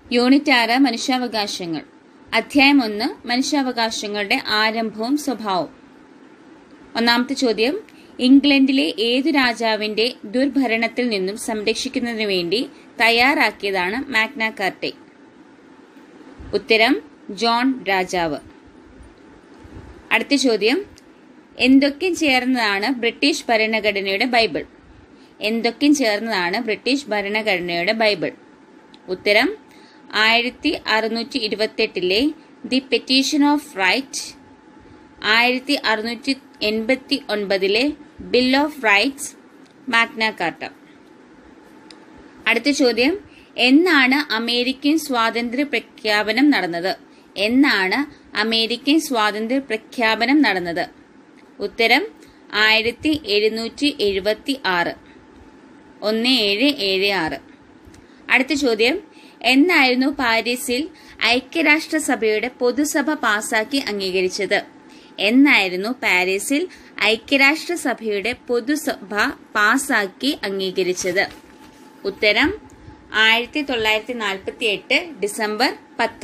unit ആറ് മനുഷ്യാവകാശങ്ങൾ അധ്യായം ഒന്ന് മനുഷ്യാവകാശങ്ങളുടെ ആരംഭവും സ്വഭാവവും ഒന്നാമത്തെ ചോദ്യം ഇംഗ്ലണ്ടിലെ ഏതു രാജാവിന്റെ ദുർഭരണത്തിൽ നിന്നും സംരക്ഷിക്കുന്നതിനു വേണ്ടി തയ്യാറാക്കിയതാണ് മാഗ്ന കാർട്ടെ ഉത്തരം ജോൺ രാജാവ് അടുത്ത ചോദ്യം എന്തൊക്കെ ചേർന്നതാണ് ബ്രിട്ടീഷ് ഭരണഘടനയുടെ ബൈബിൾ എന്തൊക്കെ ചേർന്നതാണ് ബ്രിട്ടീഷ് ഭരണഘടനയുടെ ബൈബിൾ ഉത്തരം ആയിരത്തി അറുന്നൂറ്റി ഇരുപത്തെട്ടിലെ ദി പെറ്റീഷൻ ഓഫ് റൈറ്റ് ആയിരത്തി അറുന്നൂറ്റി എൺപത്തി ഒൻപതിലെ bill of rights Magna Carta അടുത്ത ചോദ്യം എന്നാണ് അമേരിക്കൻ സ്വാതന്ത്ര്യ പ്രഖ്യാപനം നടന്നത് എന്നാണ് അമേരിക്കൻ സ്വാതന്ത്ര്യ പ്രഖ്യാപനം നടന്നത് ഉത്തരം ആയിരത്തി എഴുന്നൂറ്റി എഴുപത്തി ആറ് ഒന്ന് ഏഴ് ഏഴ് ആറ് അടുത്ത ചോദ്യം എന്നായിരുന്നു പാരീസിൽ ഐക്യരാഷ്ട്രസഭയുടെ പൊതുസഭ പാസാക്കി അംഗീകരിച്ചത് എന്നായിരുന്നു പാരീസിൽ ഐക്യരാഷ്ട്രസഭയുടെ പൊതുസഭ പാസാക്കി അംഗീകരിച്ചത് ഉത്തരം ആയിരത്തി തൊള്ളായിരത്തി നാൽപ്പത്തി എട്ട് ഡിസംബർ പത്ത്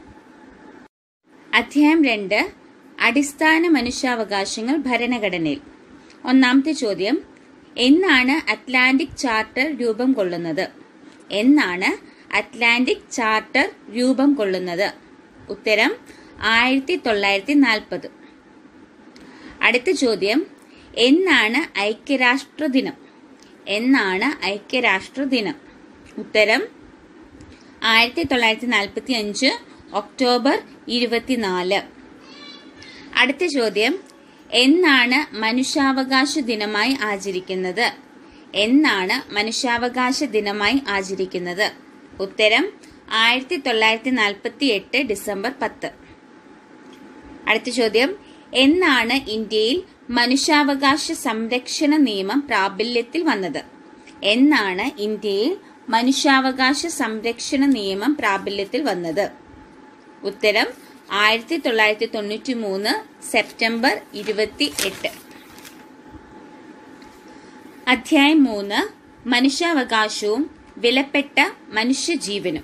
അധ്യായം രണ്ട് അടിസ്ഥാന മനുഷ്യാവകാശങ്ങൾ ഭരണഘടനയിൽ ഒന്നാമത്തെ ചോദ്യം എന്നാണ് അറ്റ്ലാന്റിക് ചാർട്ടർ രൂപം കൊള്ളുന്നത് എന്നാണ് അറ്റ്ലാന്റിക് ചാർട്ടർ രൂപം കൊള്ളുന്നത് ഉത്തരം ആയിരത്തി തൊള്ളായിരത്തി നാൽപ്പത് അടുത്ത ചോദ്യം എന്നാണ് ഐക്യരാഷ്ട്ര ദിനം എന്നാണ് ഐക്യരാഷ്ട്ര ദിനം ഉത്തരം ആയിരത്തി തൊള്ളായിരത്തി നാൽപ്പത്തി അഞ്ച് ഒക്ടോബർ ഇരുപത്തിനാല് അടുത്ത ചോദ്യം എന്നാണ് മനുഷ്യാവകാശ ദിനമായി ആചരിക്കുന്നത് എന്നാണ് മനുഷ്യാവകാശ ദിനമായി ആചരിക്കുന്നത് ഉത്തരം ആയിരത്തി തൊള്ളായിരത്തി നാൽപ്പത്തി എട്ട് ഡിസംബർ പത്ത് അടുത്ത ചോദ്യം എന്നാണ് ഇന്ത്യയിൽ മനുഷ്യാവകാശ സംരക്ഷണ നിയമം പ്രാബല്യത്തിൽ വന്നത് എന്നാണ് ഇന്ത്യയിൽ മനുഷ്യാവകാശ സംരക്ഷണ നിയമം പ്രാബല്യത്തിൽ വന്നത് ഉത്തരം ആയിരത്തി തൊള്ളായിരത്തി തൊണ്ണൂറ്റി മൂന്ന് സെപ്റ്റംബർ ഇരുപത്തി എട്ട് അധ്യായം മൂന്ന് മനുഷ്യാവകാശവും വിലപ്പെട്ട മനുഷ്യജീവനും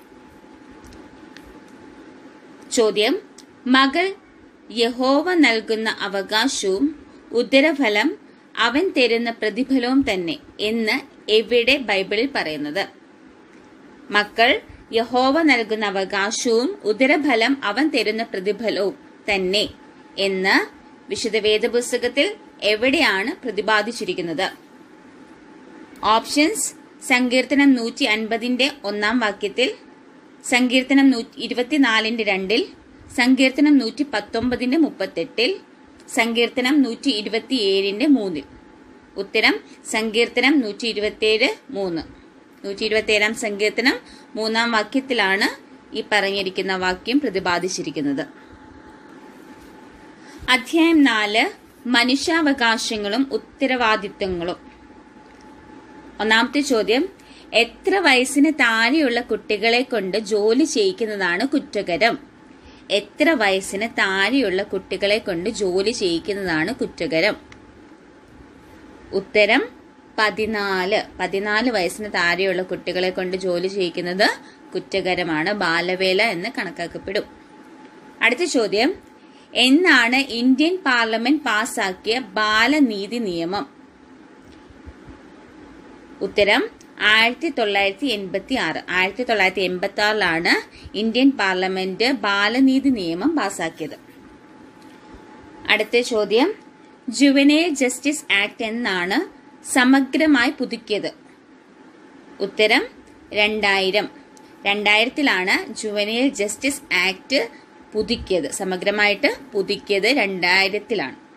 ചോദ്യം മകൾ യഹോവ നൽകുന്ന അവകാശവും ഉദരഫലം അവൻ തരുന്ന പ്രതിഫലവും തന്നെ എന്ന് എവിടെ ബൈബിളിൽ പറയുന്നത് മക്കൾ യഹോവ നൽകുന്ന അവകാശവും ഉദരഫലം അവൻ തരുന്ന പ്രതിഫലവും തന്നെ എന്ന് വിശുദ്ധ വേദപുസ്തകത്തിൽ എവിടെയാണ് പ്രതിപാദിച്ചിരിക്കുന്നത് ഓപ്ഷൻസ് സങ്കീർത്തനം നൂറ്റി അൻപതിന്റെ ഒന്നാം വാക്യത്തിൽ സങ്കീർത്തനം ഇരുപത്തിനാലിന്റെ രണ്ടിൽ സങ്കീർത്തനം നൂറ്റി പത്തൊമ്പതിന്റെ മുപ്പത്തെട്ടിൽ സങ്കീർത്തനം നൂറ്റി ഇരുപത്തിയേഴിന്റെ മൂന്നിൽ ഉത്തരം സങ്കീർത്തനം നൂറ്റി ഇരുപത്തിയേഴ് മൂന്ന് നൂറ്റി ഇരുപത്തിയേഴാം സങ്കീർത്തനം മൂന്നാം വാക്യത്തിലാണ് ഈ പറഞ്ഞിരിക്കുന്ന വാക്യം പ്രതിപാദിച്ചിരിക്കുന്നത് അധ്യായം നാല് മനുഷ്യാവകാശങ്ങളും ഉത്തരവാദിത്തങ്ങളും ഒന്നാമത്തെ ചോദ്യം എത്ര വയസ്സിന് താഴെയുള്ള കുട്ടികളെ കൊണ്ട് ജോലി ചെയ്യിക്കുന്നതാണ് കുറ്റകരം എത്ര വയസ്സിന് താഴെയുള്ള കുട്ടികളെ കൊണ്ട് ജോലി ചെയ്യിക്കുന്നതാണ് കുറ്റകരം ഉത്തരം പതിനാല് പതിനാല് വയസ്സിന് താഴെയുള്ള കുട്ടികളെ കൊണ്ട് ജോലി ചെയ്യിക്കുന്നത് കുറ്റകരമാണ് ബാലവേല എന്ന് കണക്കാക്കപ്പെടും അടുത്ത ചോദ്യം എന്നാണ് ഇന്ത്യൻ പാർലമെന്റ് പാസാക്കിയ ബാലനീതി നിയമം ഉത്തരം ആയിരത്തി തൊള്ളായിരത്തി എൺപത്തി ആറ് ആയിരത്തി തൊള്ളായിരത്തി എൺപത്തി ആറിലാണ് ഇന്ത്യൻ പാർലമെന്റ് ബാലനീതി നിയമം പാസാക്കിയത് അടുത്ത ചോദ്യം ജുവനൈൽ ജസ്റ്റിസ് ആക്ട് എന്നാണ് സമഗ്രമായി പുതുക്കിയത് ഉത്തരം രണ്ടായിരം രണ്ടായിരത്തിലാണ് ജുവനൈൽ ജസ്റ്റിസ് ആക്ട് പുതുക്കിയത് സമഗ്രമായിട്ട് പുതുക്കിയത് രണ്ടായിരത്തിലാണ്